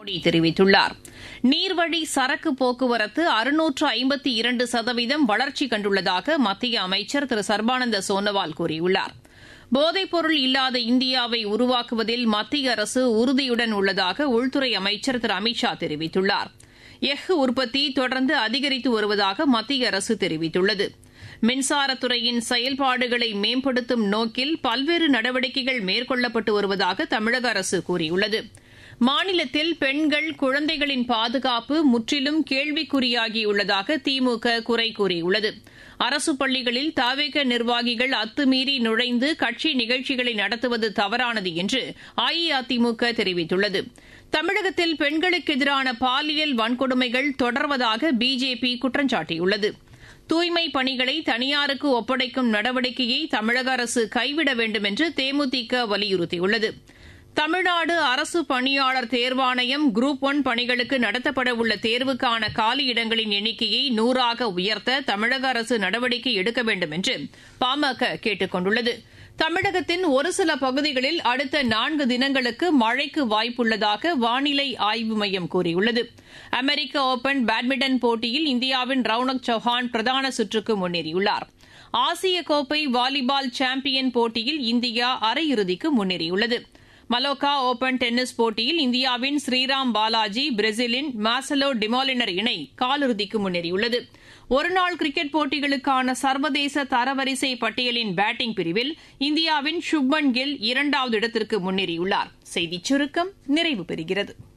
மோடி தெரிவித்துள்ளார் நீர்வழி சரக்கு போக்குவரத்து அறுநூற்று ஐம்பத்தி இரண்டு சதவீதம் வளர்ச்சி கண்டுள்ளதாக மத்திய அமைச்சர் திரு சர்பானந்த சோனோவால் கூறியுள்ளார் போதைப்பொருள் இல்லாத இந்தியாவை உருவாக்குவதில் மத்திய அரசு உறுதியுடன் உள்ளதாக உள்துறை அமைச்சர் திரு அமித் ஷா தெரிவித்துள்ளார் எஃகு உற்பத்தி தொடர்ந்து அதிகரித்து வருவதாக மத்திய அரசு தெரிவித்துள்ளது மின்சாரத்துறையின் செயல்பாடுகளை மேம்படுத்தும் நோக்கில் பல்வேறு நடவடிக்கைகள் மேற்கொள்ளப்பட்டு வருவதாக தமிழக அரசு கூறியுள்ளது மாநிலத்தில் பெண்கள் குழந்தைகளின் பாதுகாப்பு முற்றிலும் கேள்விக்குறியாகியுள்ளதாக திமுக குறை கூறியுள்ளது அரசு பள்ளிகளில் தாவேக நிர்வாகிகள் அத்துமீறி நுழைந்து கட்சி நிகழ்ச்சிகளை நடத்துவது தவறானது என்று அஇஅதிமுக தெரிவித்துள்ளது தமிழகத்தில் பெண்களுக்கு எதிரான பாலியல் வன்கொடுமைகள் தொடர்வதாக பிஜேபி குற்றம் சாட்டியுள்ளது தூய்மை பணிகளை தனியாருக்கு ஒப்படைக்கும் நடவடிக்கையை தமிழக அரசு கைவிட வேண்டும் என்று தேமுதிக வலியுறுத்தியுள்ளது தமிழ்நாடு அரசு பணியாளர் தேர்வாணையம் குரூப் ஒன் பணிகளுக்கு நடத்தப்படவுள்ள தேர்வுக்கான காலியிடங்களின் எண்ணிக்கையை நூறாக உயர்த்த தமிழக அரசு நடவடிக்கை எடுக்க வேண்டும் என்று பாமக கேட்டுக் கொண்டுள்ளது தமிழகத்தின் ஒரு சில பகுதிகளில் அடுத்த நான்கு தினங்களுக்கு மழைக்கு வாய்ப்புள்ளதாக வானிலை ஆய்வு மையம் கூறியுள்ளது அமெரிக்க ஓபன் பேட்மிண்டன் போட்டியில் இந்தியாவின் ரவுனக் சௌஹான் பிரதான சுற்றுக்கு முன்னேறியுள்ளார் ஆசிய கோப்பை வாலிபால் சாம்பியன் போட்டியில் இந்தியா அரையிறுதிக்கு முன்னேறியுள்ளது மலோக்கா ஓபன் டென்னிஸ் போட்டியில் இந்தியாவின் ஸ்ரீராம் பாலாஜி பிரேசிலின் மாசலோ டிமாலினர் இணை காலிறுதிக்கு முன்னேறியுள்ளது ஒருநாள் கிரிக்கெட் போட்டிகளுக்கான சர்வதேச தரவரிசை பட்டியலின் பேட்டிங் பிரிவில் இந்தியாவின் சுப்மன் கில் இரண்டாவது இடத்திற்கு முன்னேறியுள்ளார் செய்திச் சுருக்கம் நிறைவு பெறுகிறது